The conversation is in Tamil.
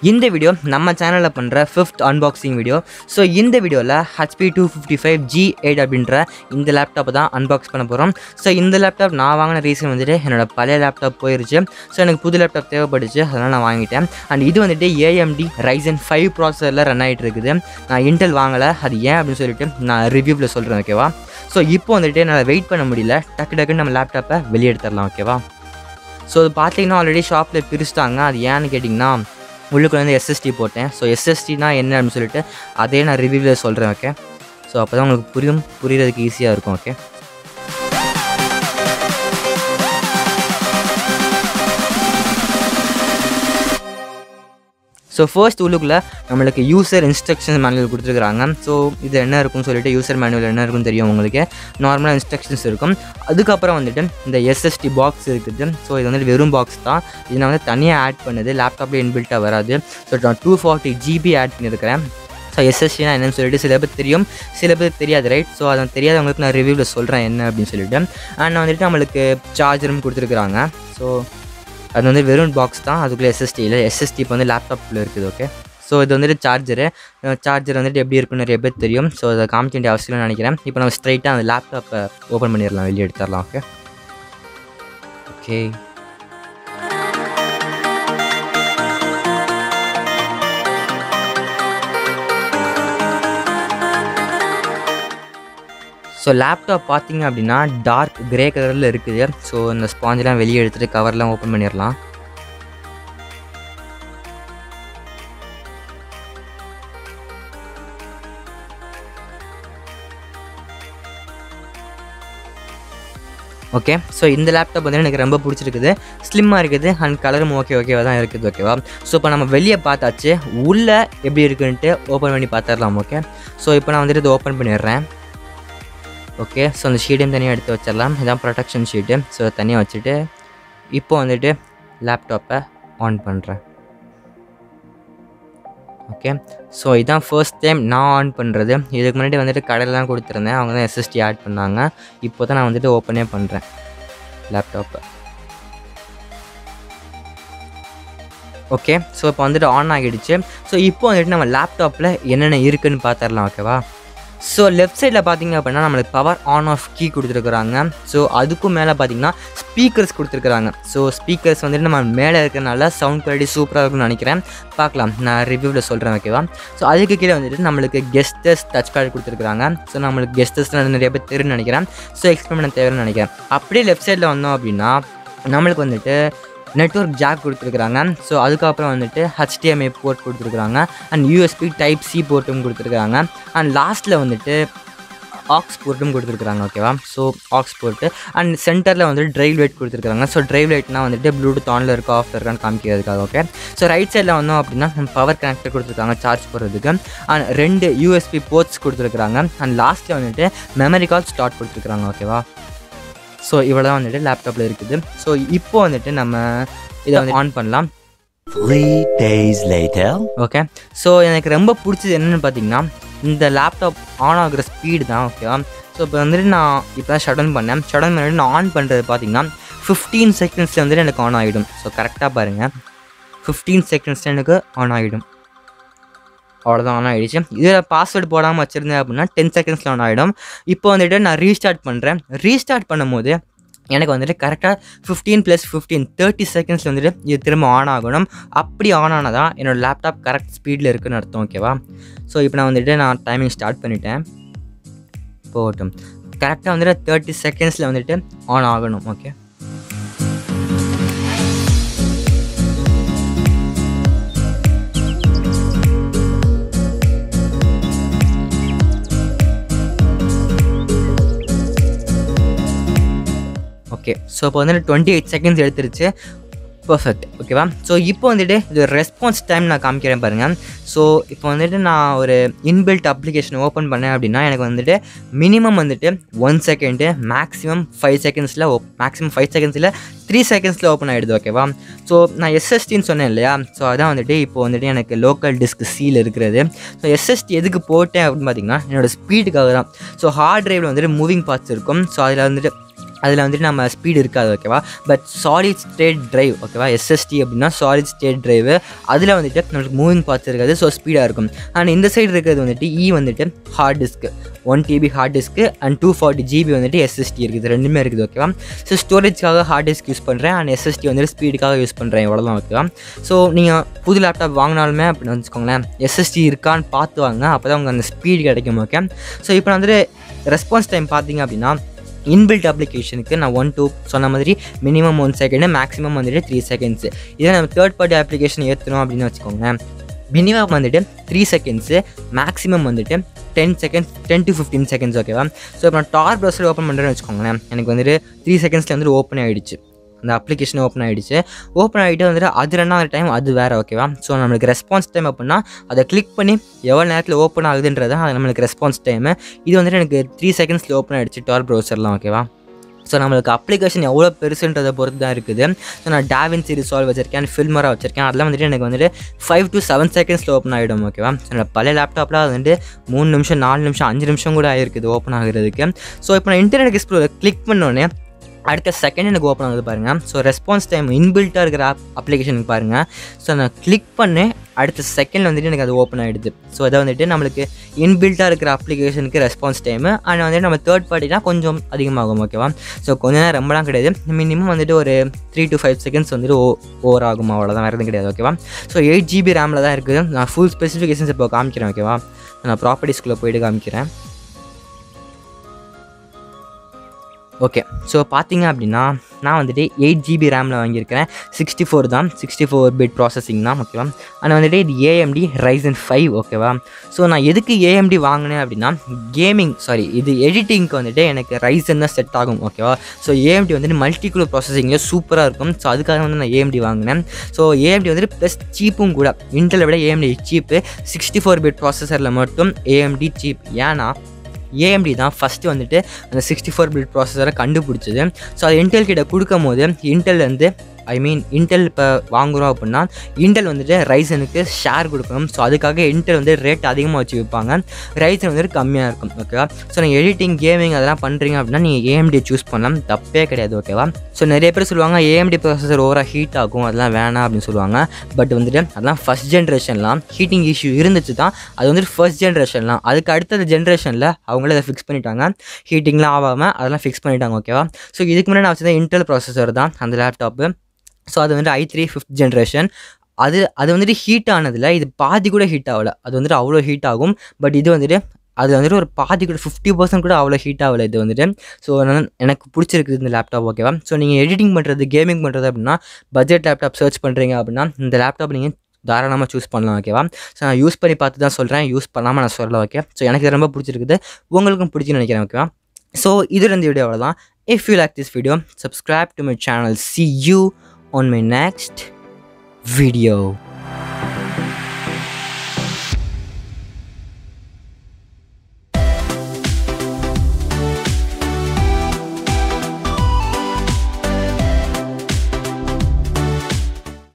இந்த வீடியோ நம்ம சேனலில் பண்ணுற ஃபிஃப்த் அன்பாக்சிங் வீடியோ ஸோ இந்த வீடியோவில் HP two fifty five G eight அப்படின்ற இந்த லேப்டாப்பை தான் அன்பாக்ஸ் பண்ண போகிறோம் ஸோ இந்த லேப்டாப் நான் வாங்கின ரீசன் வந்துட்டு என்னோட பழைய லேப்டாப் போயிருச்சு ஸோ எனக்கு புது லேப்டாப் தேவைப்பட்டுச்சு அதனால் நான் வாங்கிட்டேன் அண்ட் இது வந்துட்டு ஏஎம்டி ரைசன் ஃபைவ் ப்ராசஸரில் ரன் ஆகிட்டு இருக்குது நான் இன்டெல் வாங்கலை அது ஏன் அப்படின்னு சொல்லிட்டு நான் ரிவ்யூவில் சொல்கிறேன் ஓகேவா ஸோ இப்போ வந்துட்டு என்னால் வெயிட் பண்ண முடியல டக்கு டக்குன்னு நம்ம லேப்டாப்பை வெளியே எடுத்துடலாம் ஓகேவா ஸோ அது பார்த்தீங்கன்னா ஆல்ரெடி ஷாப்பில் பிரிச்சிட்டாங்க அது ஏன்னு கேட்டிங்கன்னா உள்ளுக்குள்ள வந்து எஸ்எஸ்டி போட்டேன் ஸோ எஸ்எஸ்டினா என்ன அப்படின்னு சொல்லிட்டு அதே நான் ரிவ்யூவில் சொல்கிறேன் ஓகே ஸோ அப்போ தான் உங்களுக்கு புரியும் புரியறதுக்கு ஈஸியாக இருக்கும் ஓகே ஸோ ஃபர்ஸ்ட் உள்ளுக்குள்ளே நம்மளுக்கு யூசர் இன்ஸ்ட்ரக்ஷன் மேனுவல் கொடுத்துருக்குறாங்க ஸோ இது என்ன இருக்கும்னு சொல்லிட்டு யூசர் மேனுவல் என்ன இருக்குன்னு தெரியும் உங்களுக்கு நார்மலாக இன்ஸ்ட்ரக்ஷன்ஸ் இருக்கும் அதுக்கப்புறம் வந்துட்டு இந்த எஸ்எஸ்டி பாக்ஸ் இருக்குது ஸோ இது வந்துட்டு வெறும் பாக்ஸ் தான் இது நான் வந்து தனியாக ஆட் பண்ணுது லேப்டாப்லேயே இன்பில்ட்டாக வராது ஸோ நான் டூ ஃபார்ட்டி ஜிபி ஆட் பண்ணியிருக்கிறேன் ஸோ எஸ்எஸ்டினா என்னன்னு சொல்லிட்டு சில பேர் தெரியும் சில பேர் தெரியாது ரைட் ஸோ அதை தெரியாதவங்களுக்கு நான் ரிவ்யூவில் சொல்கிறேன் என்ன அப்படின்னு சொல்லிட்டு அண்ட் வந்துட்டு நம்மளுக்கு சார்ஜரும் கொடுத்துருக்குறாங்க ஸோ அது வந்து வெறும் பாக்ஸ் தான் அதுக்குள்ளே எஸ்எஸ்டி இல்லை எஸ்எஸ்டி இப்போ வந்து லேப்டாப்பில் இருக்குது ஓகே ஸோ இது வந்துட்டு சார்ஜரு சார்ஜர் வந்துட்டு எப்படி இருக்குன்னு நிறைய பேர் தெரியும் ஸோ அதை காமிக்க வேண்டிய அவசியம் நினைக்கிறேன் இப்போ நம்ம ஸ்ட்ரைட்டாக அந்த லேப்டாப்பை ஓப்பன் பண்ணிடலாம் வெளியே எடுத்துடலாம் ஓகே ஓகே ஸோ லேப்டாப் பார்த்தீங்க அப்படின்னா டார்க் கிரே கலரில் இருக்குது ஸோ இந்த ஸ்பாஞ்செலாம் வெளியே எடுத்துகிட்டு கவர்லாம் ஓப்பன் பண்ணிடலாம் ஓகே ஸோ இந்த லேப்டாப் வந்து எனக்கு ரொம்ப பிடிச்சிருக்குது ஸ்லிம்மாக இருக்குது அண்ட் கலரும் ஓகே ஓகேவாக தான் இருக்குது ஓகேவா ஸோ இப்போ நம்ம வெளியே பார்த்தாச்சு உள்ளே எப்படி இருக்குன்ட்டு ஓப்பன் பண்ணி பார்த்துடலாம் ஓகே ஸோ இப்போ நான் வந்துட்டு இதை ஓப்பன் பண்ணிடுறேன் ஓகே ஸோ அந்த ஷீட்டையும் தனியாக எடுத்து வச்சிடலாம் இதான் ப்ரொடெக்ஷன் ஷீட்டு ஸோ தனியாக வச்சுட்டு இப்போ வந்துட்டு லேப்டாப்பை ஆன் பண்ணுறேன் ஓகே ஸோ இதான் ஃபர்ஸ்ட் டைம் நான் ஆன் பண்ணுறது இதுக்கு முன்னாடி வந்துட்டு கடையில் தான் கொடுத்துருந்தேன் அவங்க தான் எஸ்எஸ்டி ஆட் பண்ணாங்க இப்போ தான் நான் வந்துட்டு ஓப்பனே பண்ணுறேன் லேப்டாப்பை ஓகே ஸோ இப்போ வந்துட்டு ஆன் ஆகிடுச்சு ஸோ இப்போ வந்துட்டு நம்ம லேப்டாப்பில் என்னென்ன இருக்குதுன்னு பார்த்துடலாம் ஓகேவா ஸோ லெஃப்ட் சைடில் பார்த்தீங்க அப்படின்னா நம்மளுக்கு பவர் ஆன் ஆஃப் கீ கொடுத்துருக்குறாங்க ஸோ அதுக்கும் மேலே பார்த்தீங்கன்னா ஸ்பீக்கர்ஸ் கொடுத்துருக்குறாங்க ஸோ ஸ்பீக்கர்ஸ் வந்துட்டு நம்ம மேலே இருக்கிறனால சவுண்ட் குவாலிட்டி சூப்பராக இருக்கும்னு நினைக்கிறேன் பார்க்கலாம் நான் ரிவ்யூவில் சொல்கிறேன் ஓகேவா ஸோ அதுக்கு கீழே வந்துட்டு நம்மளுக்கு கெஸ்டர்ஸ் டச் பேட் கொடுத்துருக்குறாங்க ஸோ நம்மளுக்கு கெஸ்டர்ஸ் நிறைய பேர் தெரியும்னு நினைக்கிறேன் ஸோ எக்ஸ்பிளைன் பண்ண தேவைன்னு நினைக்கிறேன் அப்படியே லெஃப்ட் சைடில் வந்தோம் அப்படின்னா நம்மளுக்கு வந்துட்டு நெட்ஒர்க் ஜாக் கொடுத்துருக்குறாங்க ஸோ அதுக்கப்புறம் வந்துட்டு ஹச்டிஎம்ஐ போர்ட் கொடுத்துருக்குறாங்க அண்ட் யூஎஸ்பி டைப் சி போர்ட்டும் கொடுத்துருக்குறாங்க அண்ட் லாஸ்ட்டில் வந்துட்டு ஆக்ஸ் போர்ட்டும் கொடுத்துருக்குறாங்க ஓகேவா ஸோ ஆக்ஸ் போர்ட்டு அண்ட் சென்டரில் வந்துட்டு ட்ரைவ் லைட் கொடுத்துருக்காங்க ஸோ ட்ரைவ் லைட்னா வந்துட்டு ப்ளூடூத் ஆனில் இருக்கா ஆஃப் இருக்கான்னு காமிக்கிறதுக்காக ஓகே ஸோ ரைட் சைடில் வந்தோம் அப்படின்னா நம்ம பவர் கனெக்டர் கொடுத்துருக்காங்க சார்ஜ் போடுறதுக்கு அண்ட் ரெண்டு யூஎஸ்பி போர்ட்ஸ் கொடுத்துருக்குறாங்க அண்ட் லாஸ்ட்டில் வந்துட்டு மெமரி கார்ட் ஸ்டார்ட் கொடுத்துருக்குறாங்க ஓகேவா ஸோ இவ்வளோ தான் வந்துட்டு லேப்டாப்பில் இருக்குது ஸோ இப்போ வந்துட்டு நம்ம இதை வந்து ஆன் பண்ணலாம் Three days later. Okay so எனக்கு ரொம்ப பிடிச்சது என்னென்னு பார்த்தீங்கன்னா இந்த லேப்டாப் ஆன் ஆகுற ஸ்பீடு தான் ஓகேவா ஸோ இப்போ வந்துட்டு நான் இப்போ தான் ஷடன் பண்ணேன் ஷடன் பண்ணிட்டு நான் ஆன் பண்ணுறது பார்த்தீங்கன்னா ஃபிஃப்டீன் செகண்ட்ஸில் வந்துட்டு எனக்கு ஆன் ஆகிடும் ஸோ கரெக்டாக பாருங்கள் ஃபிஃப்டீன் செகண்ட்ஸில் எனக்கு ஆன் ஆகிடும் அவ்வளோதான் ஆன் ஆகிடுச்சு இதில் பாஸ்வேர்டு போடாமல் வச்சுருந்தேன் அப்படின்னா டென் செகண்ட்ஸில் ஆன் ஆகிடும் இப்போ வந்துட்டு நான் ரீஸ்டார்ட் பண்ணுறேன் ரீஸ்டார்ட் பண்ணும்போது எனக்கு வந்துட்டு கரெக்டாக ஃபிஃப்டீன் ப்ளஸ் ஃபிஃப்டீன் தேர்ட்டி செகண்ட்ஸில் வந்துட்டு இது திரும்ப ஆன் ஆகணும் அப்படி ஆன் ஆனதான் என்னோடய லேப்டாப் கரெக்ட் ஸ்பீடில் இருக்குன்னு அர்த்தம் ஓகேவா ஸோ இப்போ நான் வந்துட்டு நான் டைமிங் ஸ்டார்ட் பண்ணிட்டேன் போகட்டும் கரெக்டாக வந்துட்டு தேர்ட்டி செகண்ட்ஸில் வந்துட்டு ஆன் ஆகணும் ஓகே ஓகே ஸோ இப்போ வந்துட்டு டுவெண்ட்டி எயிட் செகண்ட்ஸ் எடுத்துருச்சு பர்ஃபெக்ட் ஓகேவா ஸோ இப்போ வந்துட்டு இது ரெஸ்பான்ஸ் டைம் நான் காமிக்கிறேன் பாருங்கள் ஸோ இப்போ வந்துட்டு நான் ஒரு இன்பில்ட் அப்ளிகேஷன் ஓப்பன் பண்ணேன் அப்படின்னா எனக்கு வந்துட்டு மினிமம் வந்துட்டு ஒன் செகண்டு மேக்ஸிமம் ஃபைவ் செகண்ட்ஸில் மேக்ஸிமம் ஃபைவ் செகண்ட்ஸில் த்ரீ செகண்ட்ஸில் ஓப்பன் ஆகிடுது ஓகேவா ஸோ நான் எஸ்எஸ்டின்னு சொன்னேன் இல்லையா ஸோ அதான் வந்துட்டு இப்போ வந்துட்டு எனக்கு லோக்கல் டிஸ்க் சீல் இருக்கிறது ஸோ எஸ்எஸ்டி எதுக்கு போட்டேன் அப்படின்னு பார்த்தீங்கன்னா என்னோடய ஸ்பீடுக்காக தான் ஸோ ஹார்ட் டிரைவில் வந்துட்டு மூவிங் பார்ட்ஸ் இருக்கும் ஸோ அதில் வந்துட்டு அதில் வந்துட்டு நம்ம ஸ்பீடு இருக்காது ஓகேவா பட் சாலிட் ஸ்டேட் டிரைவ் ஓகேவா எஸ்எஸ்டி அப்படின்னா சாலிட் ஸ்டேட் டிரைவ் அதில் வந்துட்டு நம்மளுக்கு மூவிங் பார்ட்ஸ் இருக்காது ஸோ ஸ்பீடாக இருக்கும் அண்ட் இந்த சைடு இருக்கிறது வந்துட்டு இ வந்துட்டு ஹார்ட் டிஸ்க்கு ஒன் டிபி ஹார்ட் டிஸ்க்கு அண்ட் டூ ஃபார்ட்டி ஜிபி வந்துட்டு எஸ்எஸ்டி இருக்குது ரெண்டுமே இருக்குது ஓகேவா ஸோ ஸ்டோரேஜ்க்காக ஹார்ட் டிஸ்க் யூஸ் பண்ணுறேன் அண்ட் எஸ்எஸ்டி வந்துட்டு ஸ்பீடுக்காக யூஸ் பண்ணுறேன் இவ்வளோதான் ஓகேவா ஸோ நீங்கள் புது லேப்டாப் வாங்கினாலுமே அப்படின்னு வச்சுக்கோங்களேன் எஸ்எஸ்டி இருக்கான்னு பார்த்து வாங்க அப்போ தான் உங்களுக்கு அந்த ஸ்பீடு கிடைக்கும் ஓகே ஸோ இப்போ நான் வந்துட்டு ரெஸ்பான்ஸ் டைம் பார்த்தீங்க அப்படின்னா இன்பில்ட் அப்ளிகேஷனுக்கு நான் ஒன் டூ சொன்ன மாதிரி மினிமம் ஒன் செகண்டு மேக்ஸிமம் வந்துட்டு த்ரீ செகண்ட்ஸு இதே நம்ம தேர்ட் பார்ட்டி அப்ளிகேஷன் ஏற்றணும் அப்படின்னு வச்சுக்கோங்களேன் மினிமம் வந்துட்டு த்ரீ செகண்ட்ஸு மேக்ஸிமம் வந்துட்டு ten seconds ten to fifteen seconds ஓகேவா ஸோ இப்போ நான் டார் ப்ரௌசர் ஓப்பன் பண்ணுறேன்னு வச்சுக்கோங்களேன் எனக்கு வந்துட்டு த்ரீ செகண்ட்ஸில் வந்துட்டு ஓப்பன் ஆகிடுச்சு அந்த அப்ளிகேஷன் ஓப்பன் ஆகிடுச்சு ஓப்பன் ஆகிட்டு வந்துட்டு அது ரெண்டாவது டைம் அது வேறு ஓகேவா ஸோ நம்மளுக்கு ரெஸ்பான்ஸ் டைம் அப்படின்னா அதை கிளிக் பண்ணி எவ்வளோ நேரத்தில் ஓப்பன் ஆகுதுன்றது அது நம்மளுக்கு ரெஸ்பான்ஸ் டைமு இது வந்துட்டு எனக்கு த்ரீ செகண்ட்ஸில் ஓப்பன் ஆகிடுச்சு டார் ப்ரௌசர்லாம் ஓகேவா ஸோ நம்மளுக்கு அப்ளிகேஷன் எவ்வளோ பெருசுன்றதை பொறுத்து தான் இருக்குது ஸோ நான் டாவின்சி ரிசால்வ் வச்சிருக்கேன் ஃபில்மராக வச்சிருக்கேன் அதெல்லாம் வந்துட்டு எனக்கு வந்துட்டு ஃபைவ் டு செவன் செகண்ட்ஸில் ஓப்பன் ஆகிடும் ஓகேவா ஸோ என்னோட பழைய லேப்டாப்பில் அது வந்துட்டு மூணு நிமிஷம் நாலு நிமிஷம் அஞ்சு நிமிஷம் கூட ஆகிருக்குது ஓப்பன் ஆகுறதுக்கு ஸோ இப்போ நான் இன்டர்நெட் எக்ஸ்ப்ளோர் கிளிக் பண்ணோடனே அடுத்த செகண்ட் எனக்கு ஓப்பன் ஆகுது பாருங்கள் ஸோ ரெஸ்பான்ஸ் டைம் இன்பில்ட்டாக இருக்கிற ஆப் அப்ளிகேஷனுக்கு பாருங்கள் ஸோ நான் கிளிக் பண்ணேன் அடுத்த செகண்ட் வந்துட்டு எனக்கு அது ஓப்பன் ஆகிடுது ஸோ அதை வந்துட்டு நம்மளுக்கு இன்பில்ட்டாக இருக்கிற அப்ளிகேஷனுக்கு ரெஸ்பான்ஸ் டைமு அண்ட் வந்துட்டு நம்ம தேர்ட் பார்ட்டினா கொஞ்சம் அதிகமாகும் ஓகேவா ஸோ கொஞ்ச நேரம் ரொம்பலாம் கிடையாது மினிமம் வந்துட்டு ஒரு த்ரீ டு ஃபைவ் செகண்ட்ஸ் வந்துட்டு ஓ ஓவர் ஆகும் அவ்வளோதான் வேறு எதுவும் கிடையாது ஓகேவா ஸோ எயிட் ஜிபி ரேமில் தான் இருக்குது நான் ஃபுல் ஸ்பெசிஃபிகேஷன்ஸ் இப்போ காமிக்கிறேன் ஓகேவா நான் ப்ராப்பர்ட்டிஸ்குள்ளே போயிட்டு காமிக்கிறேன் ஓகே ஸோ பார்த்தீங்க அப்படின்னா நான் வந்துட்டு எயிட் ஜிபி ரேமில் வாங்கியிருக்கிறேன் சிக்ஸ்டி ஃபோர் தான் சிக்ஸ்டி ஃபோர் பிட் ப்ராசஸிங் தான் ஓகேவா ஆனால் வந்துட்டு இது ஏஎம்டி ரைசன் ஃபைவ் ஓகேவா ஸோ நான் எதுக்கு ஏஎம்டி வாங்கினேன் அப்படின்னா கேமிங் சாரி இது எடிட்டிங்க்கு வந்துட்டு எனக்கு ரைசன் தான் செட் ஆகும் ஓகேவா ஸோ ஏஎம்டி வந்துட்டு மல்டிகுலர் ப்ராசஸிங்கில் சூப்பராக இருக்கும் ஸோ அதுக்காக வந்து நான் ஏஎம்டி வாங்கினேன் ஸோ ஏஎம்டி வந்துட்டு ப்ளஸ் சீப்பும் கூட இன்டலை விட ஏஎம்டி சீப்பு சிக்ஸ்டி ஃபோர் பிட் ப்ராசஸரில் மட்டும் ஏஎம்டி சீப் ஏன்னா ஏஎம்டி தான் ஃபஸ்ட்டு வந்துட்டு அந்த சிக்ஸ்டி ஃபோர் பிட் ப்ராசஸரை கண்டுபிடிச்சது ஸோ அது இன்டெல் கிட்ட கொடுக்கும் போது இன்டெல் வந்து ஐ மீன் இன்டெல் இப்போ வாங்குகிறோம் அப்படின்னா இன்டெல் வந்துட்டு ரைசனுக்கு ஷேர் கொடுக்கணும் ஸோ அதுக்காக இன்டெல் வந்து ரேட் அதிகமாக வச்சு விற்பாங்க ரைசன் வந்துட்டு கம்மியாக இருக்கும் ஓகேவா ஸோ நீங்கள் எடிட்டிங் கேமிங் அதெல்லாம் பண்ணுறீங்க அப்படின்னா நீங்கள் ஏஎம்டி சூஸ் பண்ணலாம் தப்பே கிடையாது ஓகேவா ஸோ நிறைய பேர் சொல்லுவாங்க ஏஎம்டி ப்ராசஸர் ஓவராக ஹீட் ஆகும் அதெல்லாம் வேணாம் அப்படின்னு சொல்லுவாங்க பட் வந்துட்டு அதெல்லாம் ஃபஸ்ட் ஜென்ரேஷன்லாம் ஹீட்டிங் இஷ்யூ இருந்துச்சு தான் அது வந்துட்டு ஃபர்ஸ்ட் ஜென்ரேஷன்லாம் அதுக்கு அடுத்தது ஜென்ரேஷனில் அவங்களே அதை ஃபிக்ஸ் பண்ணிட்டாங்க ஹீட்டிங்லாம் ஆகாமல் அதெல்லாம் ஃபிக்ஸ் பண்ணிட்டாங்க ஓகேவா ஸோ இதுக்கு முன்னாடி நான் வச்சது இன்டெல் ப்ராசஸர் தான் அந்த லேப்டாப்பு ஸோ அது வந்துட்டு ஐ த்ரீ ஃபிஃப்த் ஜென்ரேஷன் அது அது வந்துட்டு ஹீட் ஆனதில் இது பாதி கூட ஹீட் ஆகலை அது வந்துட்டு அவ்வளோ ஹீட் ஆகும் பட் இது வந்துட்டு அது வந்துட்டு ஒரு பாதி கூட ஃபிஃப்டி பர்சன்ட் கூட அவ்வளோ ஹீட் ஆகலை இது வந்துட்டு ஸோ நான் எனக்கு பிடிச்சிருக்குது இந்த லேப்டாப் ஓகேவா ஸோ நீங்கள் எடிட்டிங் பண்ணுறது கேமிங் பண்ணுறது அப்படின்னா பட்ஜெட் லேப்டாப் சர்ச் பண்ணுறீங்க அப்படின்னா இந்த லேப்டாப் நீங்கள் தாராளமாக சூஸ் பண்ணலாம் ஓகேவா ஸோ நான் யூஸ் பண்ணி பார்த்து தான் சொல்கிறேன் யூஸ் பண்ணாமல் நான் சொல்லலை ஓகே ஸோ எனக்கு இது ரொம்ப பிடிச்சிருக்குது உங்களுக்கும் பிடிச்சுன்னு நினைக்கிறேன் ஓகேவா ஸோ இது ரெண்டு வீடியோ அவ்வளோதான் if you like this video subscribe to my channel see you on my next video